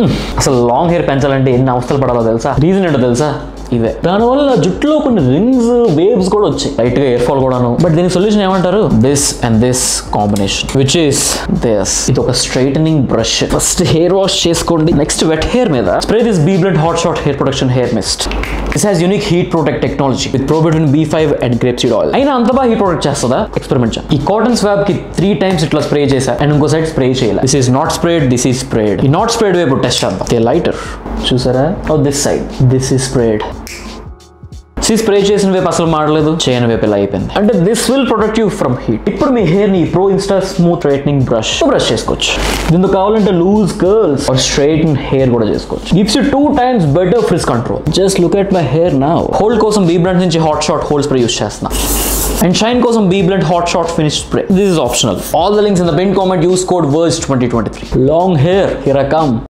అసలు long hair పెంచాలంటే ఎన్ని అవస్థలు పడాలో తెలుసా రీజన్ ఏంటో తెలుసా ఇవే దానివల్ల జుట్టులో కొన్ని రింగ్స్ వేవ్స్ కూడా వచ్చాయి లైట్ గా ఎయిర్ ఫాల్ కూడాను బట్ దీనికి సొల్యూషన్ ఏమంటారు this and this combination which is this ఇది ఒక straightening brush first hair wash చేసుకోండి నెక్స్ట్ వెట్ హెయిర్ మీద spray this B blunt hot shot hair protection hair mist this has unique heat protect technology with provitamin B five and grape seed oil అయినా అంత బాగా heat protect చేస్తుందా experiment ఈ cotton swab కి three times ఇట్లా spray చేశా and ఇంకో side spray చేయాలి this is not sprayed this is sprayed ఈ నాట్ స్ప్రేడ్ వైపు టెస్ట్ చేద్దాం దే లైటర్ చూసారా ఓ this side this is sprayed see spray చేసిన వైపు అసలు మాడలేదు చేయని వైపు ఇలా అయిపోయింది అంటే this will protect you from heat ఇప్పుడు మీ హెయిర్ ని pro insta smooth straightening brush brush చేసుకోవచ్చు దీంతో కావాలంటే loose curls or straight hair కూడా చేసుకోవచ్చు gives you two times better fridge control just look at my hair నా హోల్డ్ కోసం బీ బ్రాండ్ నుంచి hot shot hold spray use చేస్తున్నా and shine కోసం B blunt hot shot finish spray this is optional all the links in the pin comment use code verse twenty twenty three long hair here come